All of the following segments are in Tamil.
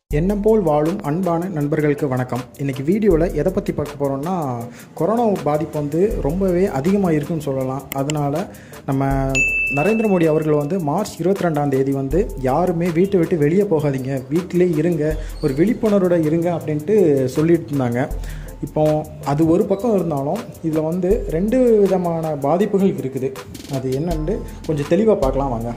எண்ணம் போல் வாழும் அன்பான நண்பர்களுக்கு வணக்கம் இன்றைக்கி வீடியோவில் எதை பற்றி பார்க்க போகிறோம்னா கொரோனா பாதிப்பு வந்து ரொம்பவே அதிகமாக இருக்குன்னு சொல்லலாம் அதனால் நம்ம நரேந்திர மோடி அவர்கள் வந்து மார்ச் இருபத்தி ரெண்டாம் தேதி வந்து யாருமே வீட்டை விட்டு வெளியே போகாதீங்க வீட்டிலே இருங்க ஒரு விழிப்புணர்வோட இருங்க அப்படின்ட்டு சொல்லிட்டு இருந்தாங்க இப்போ அது ஒரு பக்கம் இருந்தாலும் இதில் வந்து ரெண்டு விதமான பாதிப்புகள் இருக்குது அது என்னன்னு கொஞ்சம் தெளிவாக பார்க்கலாம் வாங்க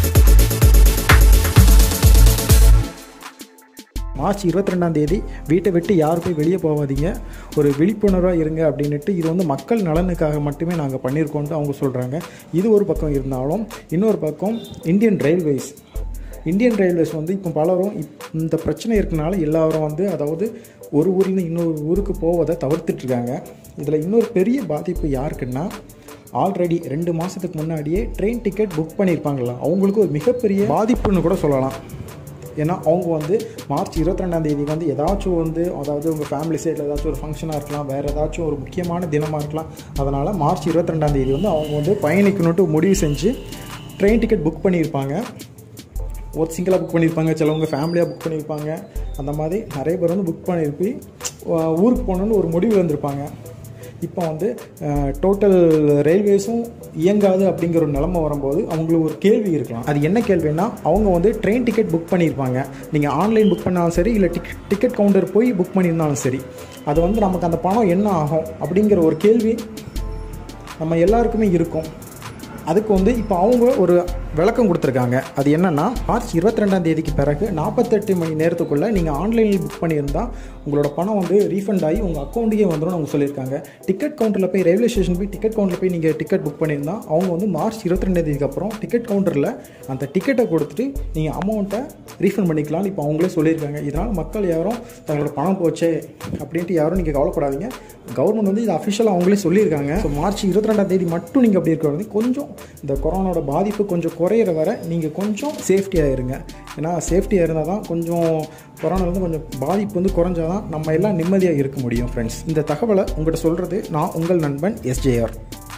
மார்ச் இருபத்தி ரெண்டாம் தேதி வீட்டை விட்டு யார் போய் வெளியே போகாதீங்க ஒரு விழிப்புணர்வாக இருங்க அப்படின்ட்டு இது வந்து மக்கள் நலனுக்காக மட்டுமே நாங்கள் பண்ணியிருக்கோன்ட்டு அவங்க சொல்கிறாங்க இது ஒரு பக்கம் இருந்தாலும் இன்னொரு பக்கம் இந்தியன் ரயில்வேஸ் இந்தியன் ரயில்வேஸ் வந்து இப்போ பலரும் இப் இந்த பிரச்சனை இருக்கனால எல்லாரும் வந்து அதாவது ஒரு ஊர்லேருந்து இன்னொரு ஊருக்கு போவதை தவிர்த்துட்ருக்காங்க இதில் இன்னொரு பெரிய பாதிப்பு யாருக்குன்னா ஆல்ரெடி ரெண்டு மாதத்துக்கு முன்னாடியே ட்ரெயின் டிக்கெட் புக் பண்ணியிருப்பாங்களா அவங்களுக்கு ஒரு மிகப்பெரிய பாதிப்புன்னு கூட சொல்லலாம் ஏன்னா அவங்க வந்து மார்ச் இருபத்தி ரெண்டாம் தேதி வந்து ஏதாச்சும் வந்து அதாவது உங்கள் ஃபேமிலி சைடில் ஏதாச்சும் ஒரு ஃபங்க்ஷனாக இருக்கலாம் வேறு ஏதாச்சும் ஒரு முக்கியமான தினமாக இருக்கலாம் அதனால் மார்ச் இருபத்தி ரெண்டாம் தேதி வந்து அவங்க வந்து பயணிக்கணுன்ட்டு முடிவு செஞ்சு ட்ரெயின் டிக்கெட் புக் பண்ணியிருப்பாங்க ஒரு சிங்கிளாக புக் பண்ணியிருப்பாங்க சிலவங்க ஃபேமிலியாக புக் பண்ணியிருப்பாங்க அந்த மாதிரி நிறைய பேர் வந்து புக் பண்ணியிருப்பி ஊருக்கு போகணுன்னு ஒரு முடிவு வந்திருப்பாங்க இப்போ வந்து டோட்டல் ரயில்வேஸும் இயங்காது அப்படிங்கிற ஒரு நிலமை வரும்போது அவங்களுக்கு ஒரு கேள்வி இருக்கலாம் அது என்ன கேள்வின்னா அவங்க வந்து ட்ரெயின் டிக்கெட் புக் பண்ணியிருப்பாங்க நீங்கள் ஆன்லைன் புக் பண்ணாலும் சரி இல்லை டிக் டிக்கெட் கவுண்டர் போய் புக் பண்ணியிருந்தாலும் சரி அது வந்து நமக்கு அந்த பணம் என்ன ஆகும் அப்படிங்கிற ஒரு கேள்வி நம்ம எல்லாருக்குமே இருக்கும் அதுக்கு வந்து இப்போ அவங்க ஒரு விளக்கம் கொடுத்துருக்காங்க அது என்னென்னா மார்ச் இருபத்தி ரெண்டாம் தேதிக்கு பிறகு நாற்பத்தெட்டு மணி நேரத்துக்குள்ளே நீங்கள் ஆன்லைனில் புக் பண்ணியிருந்தால் உங்களோட பணம் வந்து ரீஃபண்ட் ஆகி உங்கள் அக்கௌண்ட்டுக்கே வந்துடும் அவங்க சொல்லியிருக்காங்க டிக்கெட் கவுண்டரில் போய் ரயில்வே ஸ்டேஷன் போய் டிக்கெட் கவுண்டரில் போய் நீங்கள் டிக்கெட் புக் பண்ணியிருந்தா அவங்க வந்து மார்ச் இருபத்தி ரெண்டாம் தேதிக்கு அப்புறம் டிக்கெட் கவுண்டரில் அந்த டிக்கெட்டை கொடுத்துட்டு நீங்கள் அமௌண்ட்டை ரீஃபண்ட் பண்ணிக்கலாம்னு இப்போ அவங்களே சொல்லியிருக்காங்க இதனால் மக்கள் யாரும் தங்களோட பணம் போச்சே அப்படின்ட்டு யாரும் நீங்கள் கவலைப்படாதீங்க கவர்மெண்ட் வந்து இது அஃபிஷியலாக அவங்களே சொல்லியிருக்காங்க ஸோ மார்ச் இருபத்தி ரெண்டாம் தேதி மட்டும் நீங்கள் அப்படி இருக்கிறது கொஞ்சம் இந்த கொரோனாவோட பாதிப்பு கொஞ்சம் குறையிற வரை நீங்கள் கொஞ்சம் சேஃப்டியாக இருங்க ஏன்னா சேஃப்டியாக இருந்தால் தான் கொஞ்சம் கொரோனாலேருந்து கொஞ்சம் பாதிப்பு வந்து குறைஞ்சாதான் நம்ம எல்லாம் நிம்மதியாக இருக்க முடியும் ஃப்ரெண்ட்ஸ் இந்த தகவலை உங்கள்கிட்ட சொல்கிறது நான் உங்கள் நண்பன் எஸ்ஜேஆர்